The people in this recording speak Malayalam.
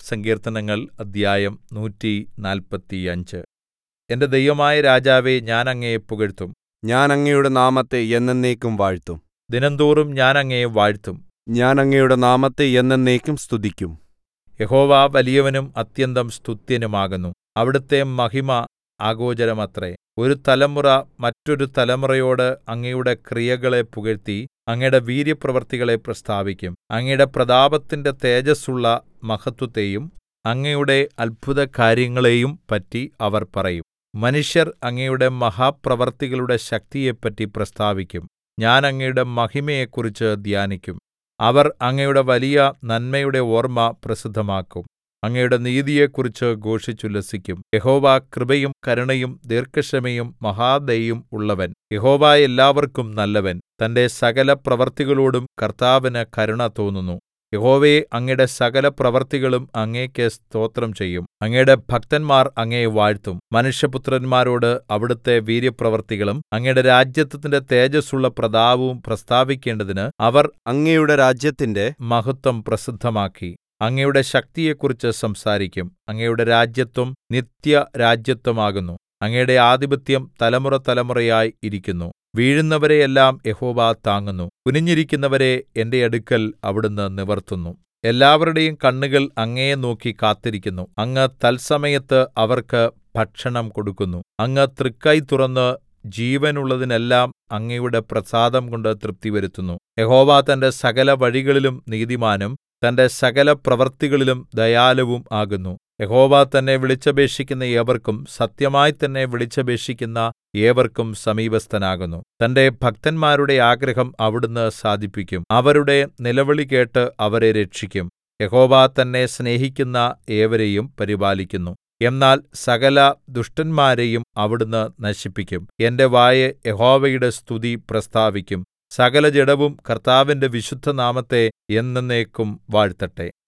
സങ്കീർത്തനങ്ങൾ അദ്ധ്യായം നൂറ്റിനാല്പത്തിയഞ്ച് എന്റെ ദൈവമായ രാജാവേ ഞാൻ അങ്ങയെ പുകഴ്ത്തും ഞാൻ അങ്ങയുടെ നാമത്തെ എന്നെന്നേക്കും വാഴ്ത്തും ദിനംതോറും ഞാൻ അങ്ങയെ വാഴ്ത്തും ഞാൻ അങ്ങയുടെ നാമത്തെ എന്നെന്നേക്കും സ്തുതിക്കും യഹോവ വലിയവനും അത്യന്തം സ്തുത്യനുമാകുന്നു അവിടുത്തെ മഹിമ അഗോചരമത്രേ ഒരു തലമുറ മറ്റൊരു തലമുറയോട് അങ്ങയുടെ ക്രിയകളെ പുകഴ്ത്തി അങ്ങയുടെ വീര്യപ്രവൃത്തികളെ പ്രസ്താവിക്കും അങ്ങയുടെ പ്രതാപത്തിന്റെ തേജസ്സുള്ള മഹത്വത്തെയും അങ്ങയുടെ അത്ഭുതകാര്യങ്ങളെയും പറ്റി അവർ പറയും മനുഷ്യർ അങ്ങയുടെ മഹാപ്രവൃത്തികളുടെ ശക്തിയെപ്പറ്റി പ്രസ്താവിക്കും ഞാൻ അങ്ങയുടെ മഹിമയെക്കുറിച്ച് ധ്യാനിക്കും അവർ അങ്ങയുടെ വലിയ നന്മയുടെ ഓർമ്മ പ്രസിദ്ധമാക്കും അങ്ങയുടെ നീതിയെക്കുറിച്ച് ഘോഷിച്ചുല്ലസിക്കും യഹോവ കൃപയും കരുണയും ദീർഘക്ഷമയും മഹാദയയും ഉള്ളവൻ യഹോവ എല്ലാവർക്കും നല്ലവൻ തന്റെ സകല പ്രവൃത്തികളോടും കർത്താവിന് കരുണ തോന്നുന്നു യഹോവേ അങ്ങയുടെ സകല പ്രവൃത്തികളും അങ്ങേക്ക് സ്തോത്രം ചെയ്യും അങ്ങയുടെ ഭക്തന്മാർ അങ്ങയെ വാഴ്ത്തും മനുഷ്യപുത്രന്മാരോട് അവിടുത്തെ വീര്യപ്രവൃത്തികളും അങ്ങയുടെ രാജ്യത്വത്തിന്റെ തേജസ്സുള്ള പ്രതാപവും പ്രസ്താവിക്കേണ്ടതിന് അവർ അങ്ങയുടെ രാജ്യത്തിന്റെ മഹത്വം പ്രസിദ്ധമാക്കി അങ്ങയുടെ ശക്തിയെക്കുറിച്ച് സംസാരിക്കും അങ്ങയുടെ രാജ്യത്വം നിത്യരാജ്യത്വമാകുന്നു അങ്ങയുടെ ആധിപത്യം തലമുറതലമുറയായി ഇരിക്കുന്നു വീഴുന്നവരെയെല്ലാം യഹോവ താങ്ങുന്നു കുനിഞ്ഞിരിക്കുന്നവരെ എന്റെ അടുക്കൽ അവിടുന്ന് നിവർത്തുന്നു എല്ലാവരുടെയും കണ്ണുകൾ അങ്ങയെ നോക്കി കാത്തിരിക്കുന്നു അങ്ങ് തത്സമയത്ത് അവർക്ക് ഭക്ഷണം കൊടുക്കുന്നു അങ്ങ് തൃക്കൈ തുറന്ന് ജീവനുള്ളതിനെല്ലാം അങ്ങയുടെ പ്രസാദംകൊണ്ട് തൃപ്തിവരുത്തുന്നു യഹോവ തന്റെ സകല വഴികളിലും നീതിമാനും തന്റെ സകല പ്രവൃത്തികളിലും ദയാലുവും ആകുന്നു യഹോവ തന്നെ വിളിച്ചപേക്ഷിക്കുന്ന ഏവർക്കും സത്യമായി തന്നെ വിളിച്ചപേക്ഷിക്കുന്ന ഏവർക്കും സമീപസ്ഥനാകുന്നു തന്റെ ഭക്തന്മാരുടെ ആഗ്രഹം അവിടുന്ന് സാധിപ്പിക്കും അവരുടെ നിലവിളി കേട്ട് അവരെ രക്ഷിക്കും യഹോവ തന്നെ സ്നേഹിക്കുന്ന ഏവരെയും പരിപാലിക്കുന്നു എന്നാൽ സകല ദുഷ്ടന്മാരെയും അവിടുന്ന് നശിപ്പിക്കും എന്റെ വായ് യഹോവയുടെ സ്തുതി പ്രസ്താവിക്കും സകല ജഡവും കർത്താവിന്റെ വിശുദ്ധനാമത്തെ എന്നെന്നേക്കും വാഴ്ത്തട്ടെ